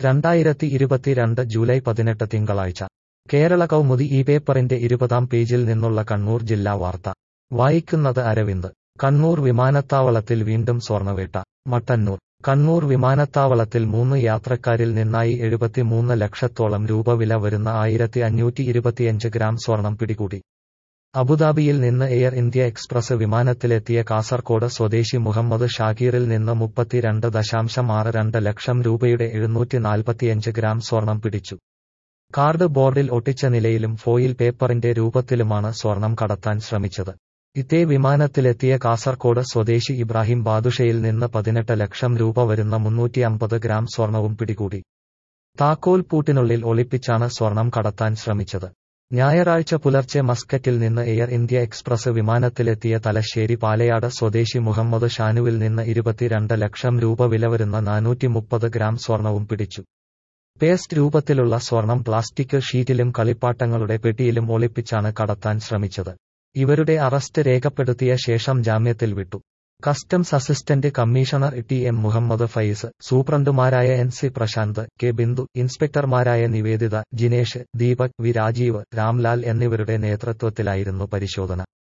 രണ്ടായിരത്തി ഇരുപത്തിരണ്ട് ജൂലൈ പതിനെട്ട് തിങ്കളാഴ്ച കേരള കൗമുദി ഈ പേപ്പറിന്റെ ഇരുപതാം പേജിൽ നിന്നുള്ള കണ്ണൂർ ജില്ലാ വാർത്ത വായിക്കുന്നത് അരവിന്ദ് കണ്ണൂർ വിമാനത്താവളത്തിൽ വീണ്ടും സ്വർണവേട്ട മട്ടന്നൂർ കണ്ണൂർ വിമാനത്താവളത്തിൽ മൂന്ന് യാത്രക്കാരിൽ നിന്നായി എഴുപത്തിമൂന്ന് ലക്ഷത്തോളം രൂപ വില വരുന്ന ആയിരത്തി അഞ്ഞൂറ്റി ഇരുപത്തിയഞ്ച് ഗ്രാം സ്വർണം പിടികൂടി അബുദാബിയിൽ നിന്ന് എയർ ഇന്ത്യ എക്സ്പ്രസ് വിമാനത്തിലെത്തിയ കാസർകോട് സ്വദേശി മുഹമ്മദ് ഷാക്കീറിൽ നിന്ന് മുപ്പത്തിരണ്ട് ദശാംശം ആറ് രണ്ട് ലക്ഷം രൂപയുടെ എഴുന്നൂറ്റി നാൽപ്പത്തിയഞ്ച് ഗ്രാം സ്വർണം പിടിച്ചു കാർഡ് ബോർഡിൽ ഒട്ടിച്ച നിലയിലും ഫോയിൽ പേപ്പറിന്റെ രൂപത്തിലുമാണ് സ്വർണം കടത്താൻ ശ്രമിച്ചത് ഇതേ വിമാനത്തിലെത്തിയ കാസർകോട് സ്വദേശി ഇബ്രാഹിം ബാദുഷയിൽ നിന്ന് പതിനെട്ട് ലക്ഷം രൂപ വരുന്ന മുന്നൂറ്റി അമ്പത് ഗ്രാം സ്വർണവും പിടികൂടി താക്കോൽ പൂട്ടിനുള്ളിൽ ഒളിപ്പിച്ചാണ് സ്വർണം കടത്താൻ ശ്രമിച്ചത് ഞായറാഴ്ച പുലർച്ചെ മസ്കറ്റിൽ നിന്ന് എയർ ഇന്ത്യ എക്സ്പ്രസ് വിമാനത്തിലെത്തിയ തലശ്ശേരി പാലയാട് സ്വദേശി മുഹമ്മദ് ഷാനുവിൽ നിന്ന് ഇരുപത്തിരണ്ട് ലക്ഷം രൂപ വില വരുന്ന നാനൂറ്റി മുപ്പത് ഗ്രാം സ്വർണവും പിടിച്ചു പേസ്റ്റ് രൂപത്തിലുള്ള സ്വർണം പ്ലാസ്റ്റിക് ഷീറ്റിലും കളിപ്പാട്ടങ്ങളുടെ പെട്ടിയിലും ഒളിപ്പിച്ചാണ് കടത്താൻ ശ്രമിച്ചത് ഇവരുടെ അറസ്റ്റ് രേഖപ്പെടുത്തിയ ശേഷം ജാമ്യത്തിൽ വിട്ടു customs assistant commissioner T M Muhammad Faiz സൂപ്രണ്ടുമാരായ N C Prashanth K Bindu ഇൻസ്പെക്ടർമാരായ നിവേദിത ജിനേഷ് ദീപക് വി രാജീവ് രാംലാൽ എന്നിവരുടെ നേതൃത്വത്തിലായിരുന്നു പരിശോധന